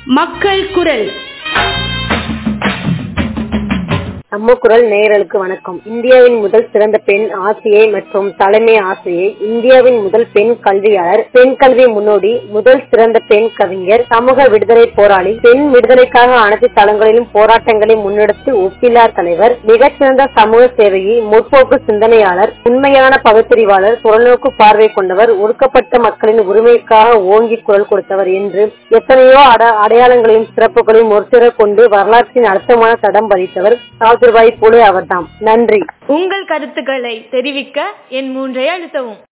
மக்கள் குரல் நம்ம குரல் நேயர்களுக்கு வணக்கம் இந்தியாவின் முதல் சிறந்த பெண் ஆசிரியை மற்றும் தலைமை ஆசிரியை இந்தியாவின் முதல் பெண் கல்வியாளர் பெண் கல்வி முன்னோடி முதல் சிறந்த பெண் கவிஞர் சமூக விடுதலை போராளி பெண் விடுதலைக்காக அனைத்து தளங்களிலும் போராட்டங்களை முன்னெடுத்து ஒப்பிலார் தலைவர் மிகச்சிறந்த சமூக சேவையை முற்போக்கு சிந்தனையாளர் உண்மையான பகுத்தறிவாளர் தொலைநோக்கு பார்வை கொண்டவர் ஒடுக்கப்பட்ட மக்களின் உரிமைக்காக ஓங்கி குரல் கொடுத்தவர் என்று எத்தனையோ அட- அடையாளங்களையும் சிறப்புகளையும் ஒருசிற கொண்டு வரலாற்றின் அர்த்தமான தடம் பதித்தவர் சாதுர்பாய் புலே அவர்தாம் நன்றி உங்கள் கருத்துக்களை தெரிவிக்க என் மூன்றை அழுத்தவும்